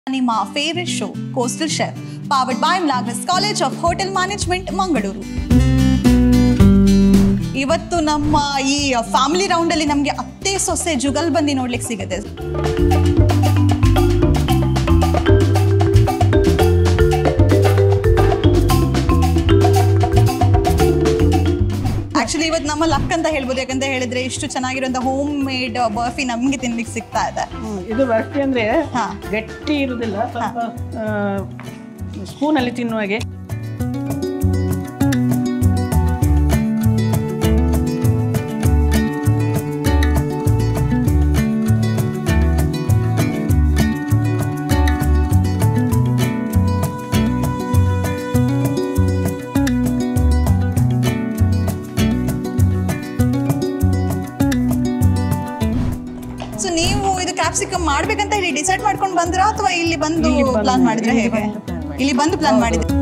ನಿಮ್ಮ favourite show coastal chef powered by Milagres college of hotel management Mangaluru ಇವತ್ತು ನಮ್ಮ ಈ ಫ್ಯಾಮಿಲಿ ರೌಂಡ್ ಅಲ್ಲಿ ನಮಗೆ ಅತ್ತೆ ಸೊಸೆ ಜುಗಲ್ಬಂದಿ ನೋಡ್ಲಿಕ್ಕೆ ಸಿಗುತ್ತೆ ಆಕ್ಚುಲಿ ಇವತ್ತು ನಮ್ಮ ಲಕ್ ಅಂತ ಹೇಳ್ಬೋದು ಯಾಕಂತ ಹೇಳಿದ್ರೆ ಇಷ್ಟು ಚೆನ್ನಾಗಿರುವಂತ ಹೋಮ್ ಮೇಡ್ ಬರ್ಫಿ ನಮ್ಗೆ ತಿನ್ಲಿಕ್ಕೆ ಸಿಗ್ತಾ ಇದೆ ಹ್ಮ್, ಇದು ಬರ್ಫಿ ಅಂದ್ರೆ ಹಾ. ಗಟ್ಟಿ ಇರುವುದಿಲ್ಲ ಸ್ವಲ್ಪ ಸ್ಪೂನ್ ಅಲ್ಲಿ ತಿನ್ನುವಾಗೆ ಸೊ ನೀವು ಇದು ಕ್ಯಾಪ್ಸಿಕಮ್ ಮಾಡ್ಬೇಕಂತ ಹೇಳಿ ಡಿಸೈಡ್ ಮಾಡ್ಕೊಂಡು ಬಂದ್ರಾ ಅಥವಾ ಇಲ್ಲಿ ಬಂದು ಇಲ್ಲಿ ಬಂದು- ಪ್ಲಾನ್ ಮಾಡಿದ್ರೆ ಇಲ್ಲಿ ಹೇಗೆ ಬಂದು plan ಮಾಡಿದ್ದು. ಇಲ್ಲಿ ಬಂದು ಪ್ಲಾನ್ ಮಾಡಿದ್ರೆ